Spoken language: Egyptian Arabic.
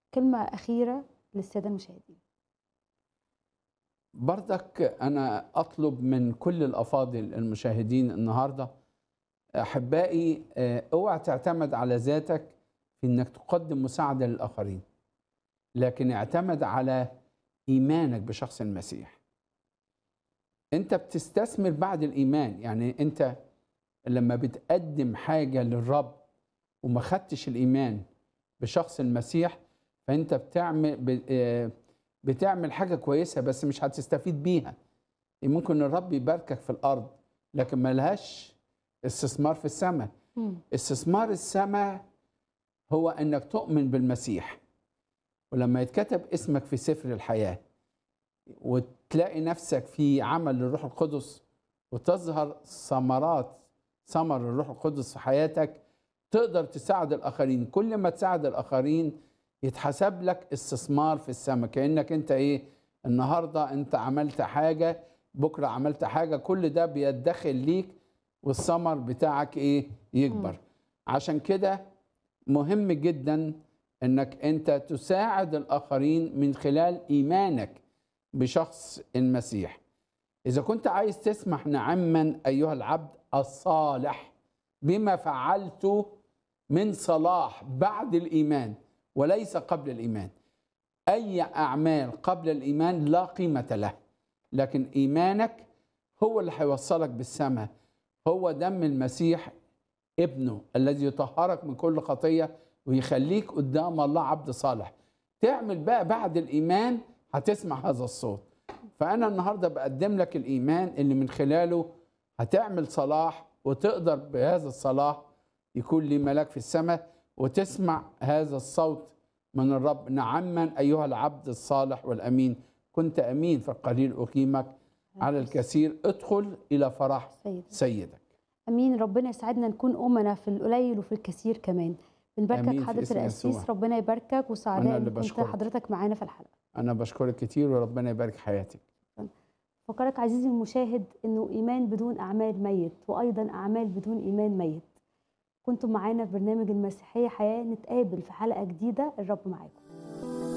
كلمة أخيرة للسادة المشاهدين برضك أنا أطلب من كل الأفاضل المشاهدين النهاردة أحبائي آه، اوعى تعتمد على ذاتك في إنك تقدم مساعدة للآخرين لكن اعتمد على إيمانك بشخص المسيح أنت بتستثمر بعد الإيمان يعني أنت لما بتقدم حاجة للرب وما خدتش الإيمان بشخص المسيح فأنت بتعمل ب- آه، بتعمل حاجة كويسة بس مش هتستفيد بيها ممكن الرب يباركك في الأرض لكن ملهاش استثمار في السماء مم. استثمار السماء هو انك تؤمن بالمسيح ولما يتكتب اسمك في سفر الحياه وتلاقي نفسك في عمل للروح القدس وتظهر ثمرات ثمر الروح القدس في حياتك تقدر تساعد الاخرين كل ما تساعد الاخرين يتحسب لك استثمار في السماء كانك انت ايه النهارده انت عملت حاجه بكره عملت حاجه كل ده بيدخل ليك والثمر بتاعك ايه يكبر عشان كده مهم جدا انك انت تساعد الاخرين من خلال ايمانك بشخص المسيح اذا كنت عايز تسمح نعما ايها العبد الصالح بما فعلت من صلاح بعد الايمان وليس قبل الايمان اي اعمال قبل الايمان لا قيمه له لكن ايمانك هو اللي هيوصلك بالسماء هو دم المسيح ابنه الذي يطهرك من كل خطيه ويخليك قدام الله عبد صالح تعمل بقى بعد الايمان هتسمع هذا الصوت فانا النهارده بقدم لك الايمان اللي من خلاله هتعمل صلاح وتقدر بهذا الصلاح يكون لي ملاك في السماء وتسمع هذا الصوت من الرب نعما ايها العبد الصالح والامين كنت امين في القليل اقيمك على الكثير ادخل الى فرح سيد سيدك امين ربنا يسعدنا نكون امنا في القليل وفي الكثير كمان بنباركك آمين في حضره اسم القسيس يسوع. ربنا يباركك أنا وسعداء اللي ان كنت بشكرك. حضرتك معانا في الحلقه انا بشكرك كتير وربنا يبارك حياتك فكرك عزيزي المشاهد انه ايمان بدون اعمال ميت وايضا اعمال بدون ايمان ميت كنتم معانا في برنامج المسيحيه حياه نتقابل في حلقه جديده الرب معاكم